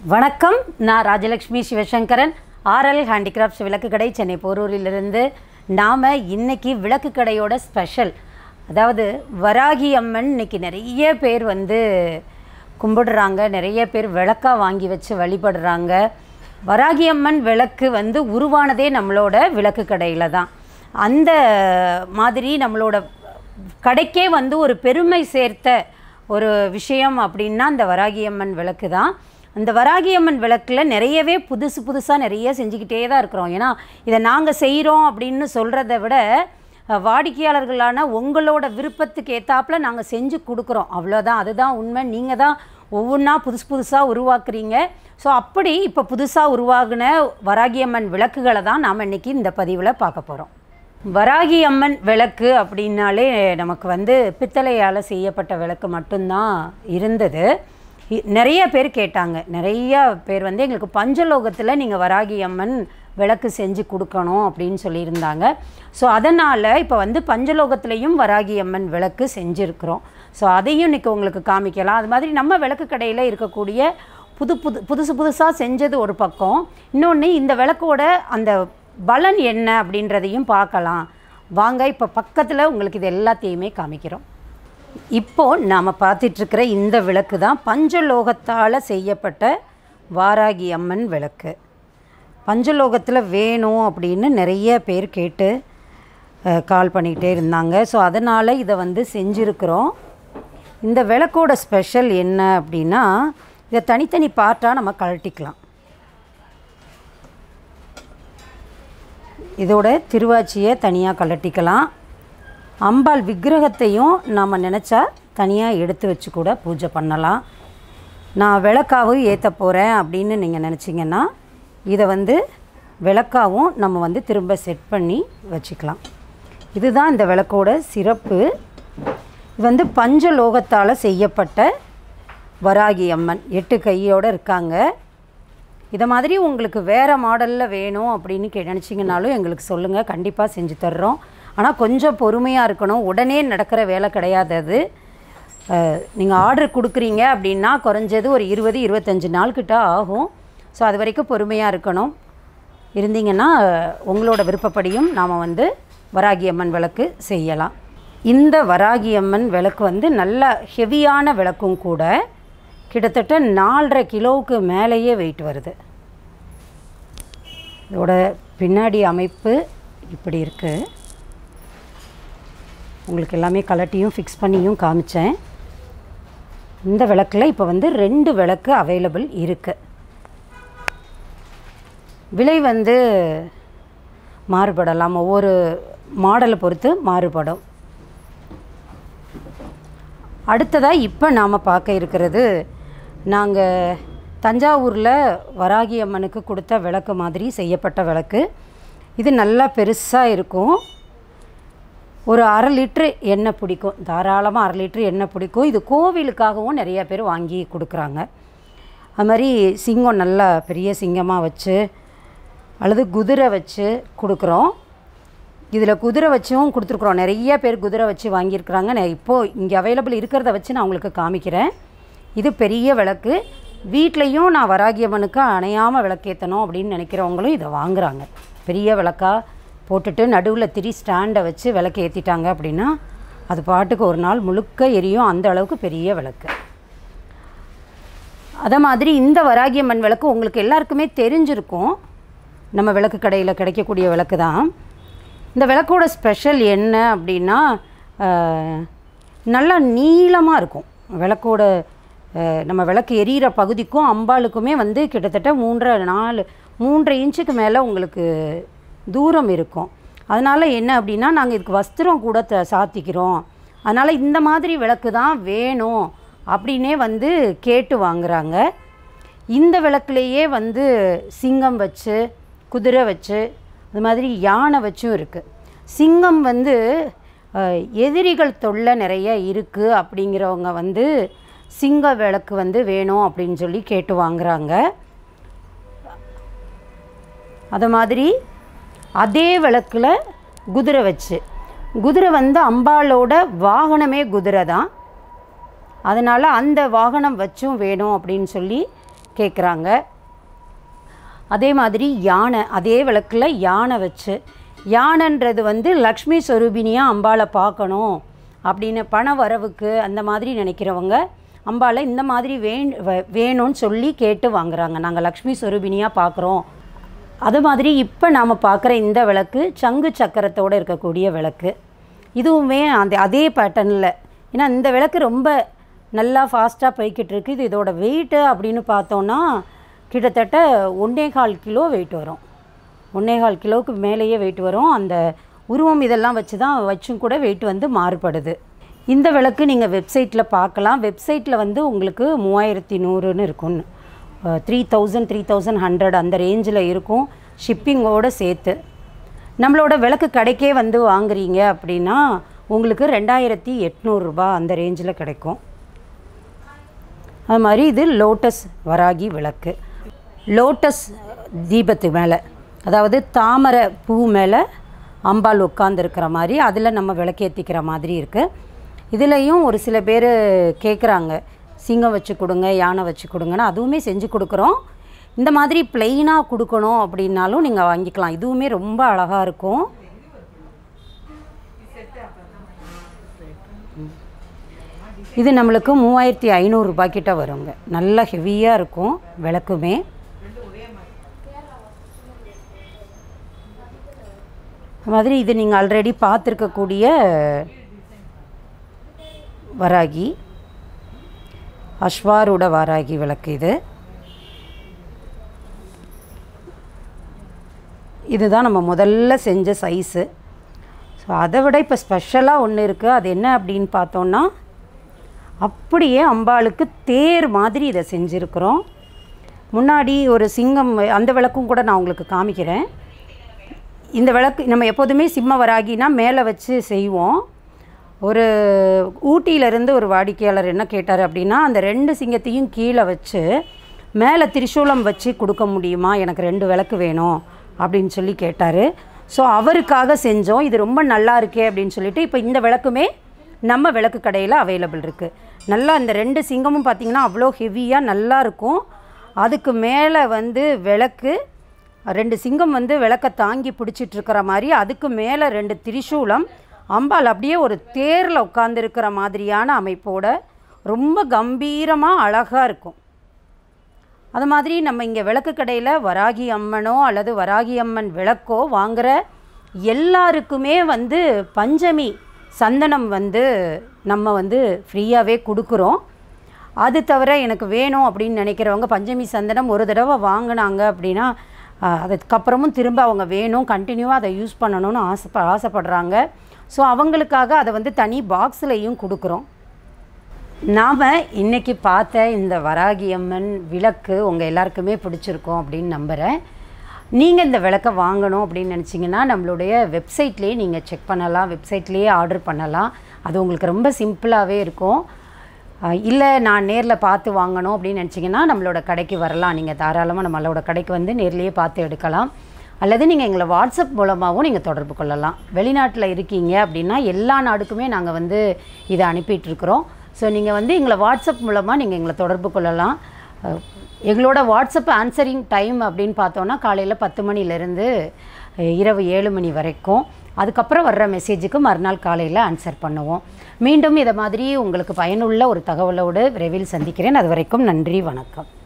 வணக்கம் நான் Rajalakshmi Sivasankaran RL handicrafts விளக்கு கடை சென்னை போரூரிலிருந்து நாம் இன்னைக்கு விளக்கு கடையோட ஸ்பெஷல் அதாவது வராகி அம்மன் இன்னைக்கு நிறைய பேர் வந்து கும்பிடுறாங்க நிறைய பேர் விளக்கா வாங்கி வச்சு வழிபடுறாங்க வராகி அம்மன் விளக்கு வந்து உருவானதே நம்மளோட விளக்கு கடையில் தான் அந்த மாதிரி நம்மளோட கடைக்கே வந்து ஒரு பெருமை சேர்த்த ஒரு விஷயம் அப்படின்னா அந்த வராகியம்மன் விளக்கு தான் அந்த வராகியம்மன் விளக்கில் நிறையவே புதுசு புதுசாக நிறைய செஞ்சுக்கிட்டே தான் இருக்கிறோம் ஏன்னா இதை நாங்கள் செய்கிறோம் அப்படின்னு சொல்கிறத விட அஹ், வாடிக்கையாளர்களான உங்களோட விருப்பத்துக்கு ஏத்தாப்புல நாங்கள் செஞ்சு கொடுக்குறோம் அவ்வளோதான் அதுதான் உண்மை நீங்கள் தான் ஒவ்வொன்றா புதுசு புதுசாக உருவாக்குறீங்க ஸோ அப்படி இப்போ புதுசாக உருவாகின வராகியம்மன் விளக்குகளை தான் நாம் இன்னைக்கு இந்த பதிவில் பார்க்க போகிறோம் வராகி அம்மன் விளக்கு அப்படின்னாலே நமக்கு வந்து பித்தளையால் செய்யப்பட்ட விளக்கு மட்டும்தான் இருந்தது இ- நிறைய பேர் கேட்டாங்க நிறைய பேர் வந்து எங்களுக்கு பஞ்சலோகத்தில் நீங்கள் வராகி அம்மன் விளக்கு செஞ்சு கொடுக்கணும் அப்படின்னு சொல்லியிருந்தாங்க ஸோ அதனால் இப்போ வந்து பஞ்சலோகத்துலேயும் வராகி அம்மன் விளக்கு செஞ்சுருக்கிறோம் ஸோ அதையும் இன்றைக்கி உங்களுக்கு காமிக்கலாம் அது மாதிரி நம்ம விளக்கு கடையில் இருக்கக்கூடிய புது புது புதுசு புதுசாக செஞ்சது ஒரு பக்கம் இன்னொன்று இந்த விளக்கோட அந்த பலன் என்ன அப்படின்றதையும் பார்க்கலாம் வாங்க இப்போ பக்கத்தில் உங்களுக்கு இது எல்லாத்தையுமே காமிக்கிறோம் இப்போ நாம் பார்த்துட்ருக்கிற இந்த விளக்கு தான் பஞ்சலோகத்தால் செய்யப்பட்ட வாராகி அம்மன் விளக்கு பஞ்சலோகத்தில் வேணும் அப்படின்னு நிறைய பேர் கேட்டு அஹ், கால் பண்ணிக்கிட்டே இருந்தாங்க ஸோ அதனால் இதை வந்து செஞ்சுருக்கிறோம் இந்த விளக்கோட ஸ்பெஷல் என்ன அப்படின்னா இதை தனித்தனி பார்ட்டாக நம்ம கழட்டிக்கலாம் இதோட திருவாச்சியை தனியாக கழட்டிக்கலாம் அம்பாள் விக்கிரகத்தையும் நாம் நினச்சா தனியாக எடுத்து வச்சு கூட பூஜை பண்ணலாம் நான் விளக்காவும் ஏற்ற போகிறேன் அப்படின்னு நீங்கள் நினச்சிங்கன்னா இதை வந்து விளக்காவும் நம்ம வந்து திரும்ப செட் பண்ணி வச்சுக்கலாம் இதுதான் இந்த விளக்கோட சிறப்பு இது வந்து பஞ்சலோகத்தால் செய்யப்பட்ட வராகி அம்மன் எட்டு கையோடு இருக்காங்க இதை மாதிரி உங்களுக்கு வேறு மாடலில் வேணும் அப்படின்னு கே நினச்சிங்கனாலும் எங்களுக்கு சொல்லுங்கள் கண்டிப்பாக செஞ்சு தர்றோம் ஆனால் கொஞ்சம் பொறுமையாக இருக்கணும் உடனே நடக்கிற வேலை கிடையாது அது நீங்கள் ஆர்டர் கொடுக்குறீங்க அப்படின்னா குறைஞ்சது ஒரு இருபது இருபத்தஞ்சி நாள் கிட்ட ஆகும் ஸோ அது வரைக்கும் பொறுமையாக இருக்கணும் இருந்தீங்கன்னா உங்களோட விருப்பப்படியும் நாம் வந்து வராகி அம்மன் விளக்கு செய்யலாம் இந்த வராகி அம்மன் விளக்கு வந்து நல்ல ஹெவியான விளக்கும் கூட கிட்டத்தட்ட நாலரை கிலோவுக்கு மேலேயே வெயிட் வருது இதோட பின்னாடி அமைப்பு இப்படி இருக்குது உங்களுக்கு எல்லாமே கலட்டியும் ஃபிக்ஸ் பண்ணியும் காமிச்சேன் இந்த விளக்கில் இப்போ வந்து ரெண்டு விளக்கு அவைலபிள் இருக்குது விலை வந்து மாறுபடலாம் ஒவ்வொரு மாடலை பொறுத்து மாறுபடும் அடுத்ததாக இப்போ நாம் பார்க்க இருக்கிறது நாங்கள் தஞ்சாவூரில் வராகி அம்மனுக்கு கொடுத்த விளக்கு மாதிரி செய்யப்பட்ட விளக்கு இது நல்லா பெருசாக இருக்கும் ஒரு அரை லிட்ரு எண்ணெய் பிடிக்கும் தாராளமாக அரை லிட்ரு எண்ணெய் பிடிக்கும் இது கோவிலுக்காகவும் நிறைய பேர் வாங்கி கொடுக்குறாங்க அது மாதிரி சிங்கம் நல்லா பெரிய சிங்கமாக வச்சு அல்லது குதிரை வச்சு கொடுக்குறோம் இதில் குதிரை வச்சும் கொடுத்துருக்குறோம் நிறைய பேர் குதிரை வச்சு வாங்கியிருக்கிறாங்க நான் இப்போது இங்கே அவைலபிள் இருக்கிறத வச்சு நான் உங்களுக்கு காமிக்கிறேன் இது பெரிய விளக்கு வீட்லேயும் நான் வராகியம்மனுக்கு அணையாமல் விளக்கேற்றணும் அப்படின்னு நினைக்கிறவங்களும் இதை வாங்குறாங்க பெரிய விளக்கா போட்டுட்டு நடுவில் திரி ஸ்டாண்டை வச்சு விளக்கு ஏற்றிட்டாங்க அப்படின்னா அது பாட்டுக்கு ஒரு நாள் முழுக்க எரியும் அந்த அளவுக்கு பெரிய விளக்கு அதே மாதிரி இந்த வராகியம்மன் விளக்கு உங்களுக்கு எல்லாருக்குமே தெரிஞ்சிருக்கும் நம்ம விளக்கு கடையில் கிடைக்கக்கூடிய விளக்கு தான் இந்த விளக்கோட ஸ்பெஷல் என்ன அப்படின்னா அஹ், நல்லா நீளமாக இருக்கும் விளக்கோட அஹ், நம்ம விளக்கு எரியிற பகுதிக்கும் அம்பாளுக்குமே வந்து கிட்டத்தட்ட மூன்றரை நாலு மூன்றரை இன்ச்சுக்கு மேலே உங்களுக்கு தூரம் இருக்கும் அதனால் என்ன அப்படின்னா நாங்கள் இதுக்கு வஸ்திரம் கூட த சாத்திக்கிறோம் அதனால் இந்த மாதிரி விளக்கு தான் வேணும் அப்படின்னே வந்து கேட்டு வாங்குறாங்க இந்த விளக்குலேயே வந்து சிங்கம் வச்சு குதிரை வச்சு அது மாதிரி யானை வச்சும் இருக்குது சிங்கம் வந்து அஹ், எதிரிகள் தொல்லை நிறைய இருக்குது அப்படிங்கிறவங்க வந்து சிங்க விளக்கு வந்து வேணும் அப்படின்னு சொல்லி கேட்டு வாங்குறாங்க அது மாதிரி அதே விளக்கில் குதிரை வச்சு குதிரை வந்து அம்பாளோட வாகனமே குதிரை தான் அதனால் அந்த வாகனம் வச்சும் வேணும் அப்படின்னு சொல்லி கேட்குறாங்க அதே மாதிரி யானை அதே விளக்கில் யானை வச்சு யானைன்றது வந்து லக்ஷ்மி ஸ்வரூபினியாக அம்பாளை பார்க்கணும் அப்படின்னு பண வரவுக்கு அந்த மாதிரி நினைக்கிறவங்க அம்பாளை இந்த மாதிரி வேண் வ- வேணும்னு சொல்லி கேட்டு வாங்குறாங்க நாங்கள் லக்ஷ்மி ஸ்வரூபினியாக பார்க்குறோம் அது மாதிரி இப்போ நாம் பார்க்குற இந்த விளக்கு சங்கு சக்கரத்தோடு இருக்கக்கூடிய விளக்கு இதுவுமே அந்த அதே பேட்டர்னில் ஏன்னா இந்த விளக்கு ரொம்ப நல்லா ஃபாஸ்ட்டாக போய்கிட்டு இருக்கு இது இதோட வெயிட்டு அப்படின்னு பார்த்தோன்னா கிட்டத்தட்ட ஒன்றே கால் கிலோ வெயிட் வரும் ஒன்றே கால் கிலோவுக்கு மேலேயே வெயிட் வரும் அந்த உருவம் இதெல்லாம் வச்சு தான் வச்சும் கூட வெயிட் வந்து மாறுபடுது இந்த விளக்கு நீங்கள் வெப்சைட்டில் பார்க்கலாம் வெப்சைட்டில் வந்து உங்களுக்கு மூவாயிரத்தி நூறுன்னு இருக்கும் three thousand three thousand hundred அந்த ரேஞ்சில் இருக்கும் ஷிப்பிங்கோடு சேர்த்து நம்மளோட விளக்கு கடைக்கே வந்து வாங்குறீங்க அப்படின்னா உங்களுக்கு ரெண்டாயிரத்தி எட்நூறுரூபா அந்த ரேஞ்சில் கிடைக்கும் அது மாதிரி இது லோட்டஸ் வராகி விளக்கு லோட்டஸ் தீபத்து மேலே அதாவது தாமரை பூ மேலே அம்பாள் உட்காந்துருக்கிற மாதிரி அதில் நம்ம விளக்கேற்றிக்கிற மாதிரி இருக்குது இதுலேயும் ஒரு சில பேர் கேட்குறாங்க சிங்கம் வச்சு கொடுங்க யானை வச்சு கொடுங்கன்னு அதுவுமே செஞ்சு கொடுக்குறோம் இந்த மாதிரி பிளெயினாக கொடுக்கணும் அப்படின்னாலும் நீங்கள் வாங்கிக்கலாம் இதுவுமே ரொம்ப அழகாக இருக்கும் இது நம்மளுக்கு மூவாயிரத்தி ஐநூறுரூபா கிட்ட வருங்க நல்ல ஹெவியாக இருக்கும் விளக்குமே அது மாதிரி இது நீங்கள் ஆல்ரெடி பார்த்துருக்கக்கூடிய வராகி அஸ்வாரூட வாராகி விளக்கு இது இதுதான் நம்ம முதல்ல செஞ்ச சைஸு ஸோ அதை விட இப்போ ஸ்பெஷலாக ஒன்று இருக்குது அது என்ன அப்படின்னு பார்த்தோன்னா அப்படியே அம்பாளுக்கு தேர் மாதிரி இதை செஞ்சுருக்குறோம் முன்னாடி ஒரு சிங்கம் அந்த விளக்கும் கூட நான் உங்களுக்கு காமிக்கிறேன் இந்த விளக்கு நம்ம எப்போதுமே சிம்ம வராகினா மேலே வச்சு செய்வோம் ஒரு ஊட்டியிலேருந்து ஒரு வாடிக்கையாளர் என்ன கேட்டார் அப்படின்னா அந்த ரெண்டு சிங்கத்தையும் கீழே வச்சு மேலே திரிசூலம் வச்சு கொடுக்க முடியுமா எனக்கு ரெண்டு விளக்கு வேணும் அப்படின்னு சொல்லி கேட்டார் ஸோ அவருக்காக செஞ்சோம் இது ரொம்ப நல்லா இருக்கே அப்படின்னு சொல்லிட்டு இப்போ இந்த விளக்குமே நம்ம விளக்கு கடையில் அவைலபிள் இருக்குது நல்லா இந்த ரெண்டு சிங்கமும் பார்த்திங்கன்னா அவ்வளோ ஹெவியாக நல்லா இருக்கும் அதுக்கு மேலே வந்து விளக்கு ரெண்டு சிங்கம் வந்து விளக்க தாங்கி பிடிச்சிட்டு இருக்கிற மாதிரி அதுக்கு மேலே ரெண்டு திரிசூலம் அம்பாள் அப்படியே ஒரு தேரில் உட்காந்துருக்கிற மாதிரியான அமைப்போட ரொம்ப கம்பீரமாக அழகாக இருக்கும் அது மாதிரி நம்ம இங்கே விளக்கு கடையில் வராகி அம்மனோ அல்லது வராகி அம்மன் விளக்கோ வாங்குற எல்லாருக்குமே வந்து பஞ்சமி சந்தனம் வந்து நம்ம வந்து ஃப்ரீயாகவே கொடுக்குறோம் அது தவிர எனக்கு வேணும் அப்படின்னு நினைக்கிறவங்க பஞ்சமி சந்தனம் ஒரு தடவை வாங்கினாங்க அப்படின்னா ஆஹ், அதுக்கப்புறமும் திரும்ப அவங்க வேணும் கண்டினியூவாக அதை யூஸ் பண்ணணும்னு ஆசைப்ப ஆசைப்படுறாங்க ஸோ அவங்களுக்காக அதை வந்து தனி பாக்ஸ்லையும் கொடுக்குறோம் நாம் இன்னைக்கு பார்த்த இந்த வராகி அம்மன் விளக்கு உங்கள் எல்லாருக்குமே பிடிச்சிருக்கும் அப்படின்னு நம்புகிறேன் நீங்கள் இந்த விளக்கை வாங்கணும் அப்படின்னு நினச்சிங்கன்னா நம்மளுடைய வெப்சைட்லேயே நீங்கள் செக் பண்ணலாம் வெப்சைட்லேயே ஆர்டர் பண்ணலாம் அது உங்களுக்கு ரொம்ப சிம்பிளாகவே இருக்கும் இல்லை நான் நேரில் பார்த்து வாங்கணும் அப்படின்னு நினச்சிங்கன்னா நம்மளோட கடைக்கு வரலாம் நீங்கள் தாராளமாக நம்மளோட கடைக்கு வந்து நேர்லேயே பார்த்து எடுக்கலாம் அல்லது நீங்கள் எங்களை வாட்ஸ்அப் மூலமாகவும் நீங்கள் தொடர்பு கொள்ளலாம் வெளிநாட்டில் இருக்கீங்க அப்படின்னா எல்லா நாடுக்குமே நாங்கள் வந்து இதை அனுப்பிட்டுருக்குறோம் ஸோ நீங்கள் வந்து எங்களை வாட்ஸ்அப் மூலமாக நீங்கள் எங்களை தொடர்பு கொள்ளலாம் அஹ், எங்களோட வாட்ஸ்அப் ஆன்சரிங் டைம் அப்படின்னு பார்த்தோன்னா காலையில் பத்து மணிலேருந்து இரவு ஏழு மணி வரைக்கும் அதுக்கப்புறம் வர்ற மெசேஜுக்கு மறுநாள் காலையில் ஆன்சர் பண்ணுவோம் மீண்டும் இதை மாதிரி உங்களுக்கு பயனுள்ள ஒரு தகவலோடு விரைவில் சந்திக்கிறேன் அது வரைக்கும் நன்றி வணக்கம்